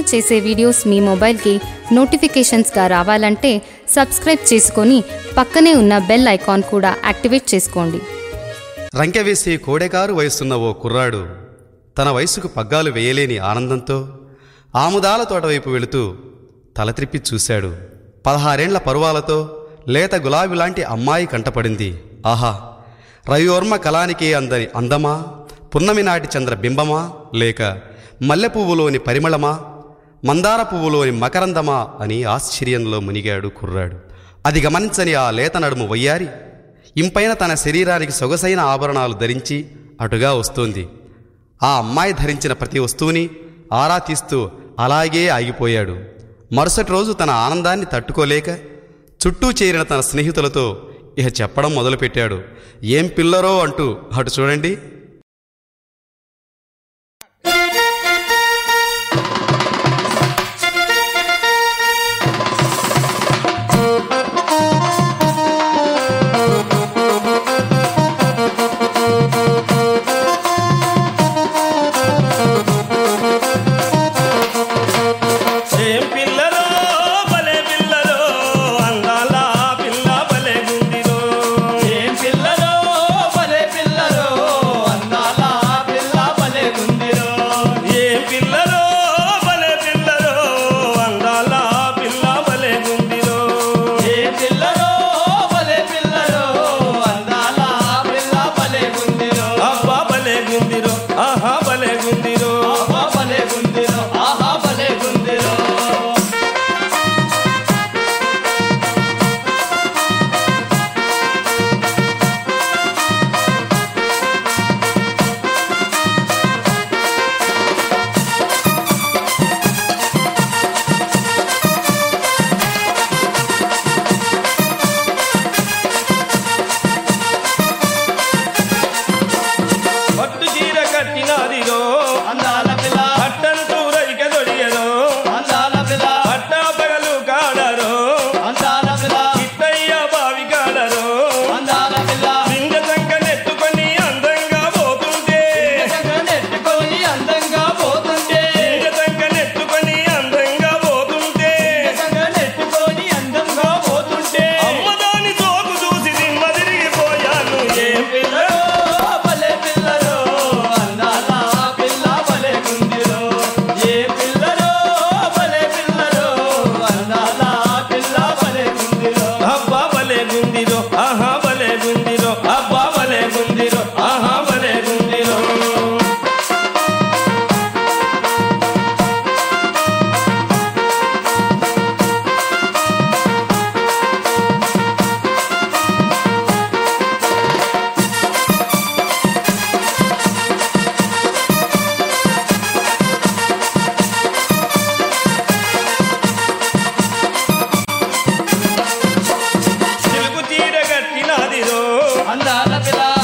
చేసే వీడియోస్ మీ మొబైల్కి నోటిఫికేషన్స్గా రావాలంటే సబ్స్క్రైబ్ చేసుకొని పక్కనే ఉన్న బెల్ ఐకాన్ కూడా యాక్టివేట్ చేసుకోండి రంకె వేసే కోడెకారు వయసున్న ఓ కుర్రాడు తన వయసుకు పగ్గాలు వేయలేని ఆనందంతో ఆముదాల తోట వైపు వెళుతూ తల త్రిప్పి చూశాడు పదహారేండ్ల పరువాలతో లేత గులాబీ లాంటి అమ్మాయి కంటపడింది ఆహా రవివర్మ కళానికి అందని అందమా పున్నమి నాటి చంద్ర బింబమా లేక మల్లె పువ్వులోని పరిమళమా మందార పువ్వులోని మకరందమా అని ఆశ్చర్యంలో మునిగాడు కుర్రాడు అది గమనించని ఆ లేత నడుము వయ్యారి ఇంపైన తన శరీరానికి సొగసైన ఆభరణాలు ధరించి అటుగా వస్తోంది ఆ అమ్మాయి ధరించిన ప్రతి వస్తువుని ఆరా తీస్తూ అలాగే ఆగిపోయాడు మరుసటి రోజు తన ఆనందాన్ని తట్టుకోలేక చుట్టూ చేరిన తన స్నేహితులతో ఇహ చెప్పడం మొదలుపెట్టాడు ఏం పిల్లరో అంటూ అటు చూడండి ఏం పిల్లలో భలే పిల్లలో అందాల పిల్ల భలే గుందిరో ఏం పిల్లలో భలే పిల్లలో అందాల పిల్ల భలే గుందిరో ఏం పిల్లలో భలే పిల్లలో అందాల పిల్ల భలే గుందిరో ఏం పిల్లలో భలే పిల్లలో అందాల పిల్ల భలే గుందిరో అబ్బా భలే గుందిరో ఆహా భలే గుందిరో ఆహా భలే గుందిరో ఆహా భలే గుందిరో పట్టు చీర కట్టినాదిరో అందాల పిల్ల పట్టంటూ రైక దొడియరో అందాల పిల్ల పట్టా పగలు కాడరో అందాల పిల్ల ఇట్టయ్య బావి కాడరో అందాల పిల్ల లింగ సంక నెట్టుకొని అందంగా పోతుంటే నెట్టుకొని అందంగా పోతుంటే లింగ సంక నెట్టుకొని అందంగా పోతుంటే నెట్టుకొని అందంగా పోతుంటే అమ్మదాని తోకు చూసి దిమ్మ తిరిగిపోయాను ఏం పిల్ల భలే పిల్లలో అందాల పిల్ల భలే గుందిరో ఏ పిల్లలో భలే పిల్లలో అందాల పిల్ల భలే గుందిరో అబ్బా భలే గుందిరో ఆహా భలే గుందిరో అబ్బా భలే గుందిరో ఆహా భలే గుందిరో చిలుకు చీర కట్టినాదిరో అందాల పిల్ల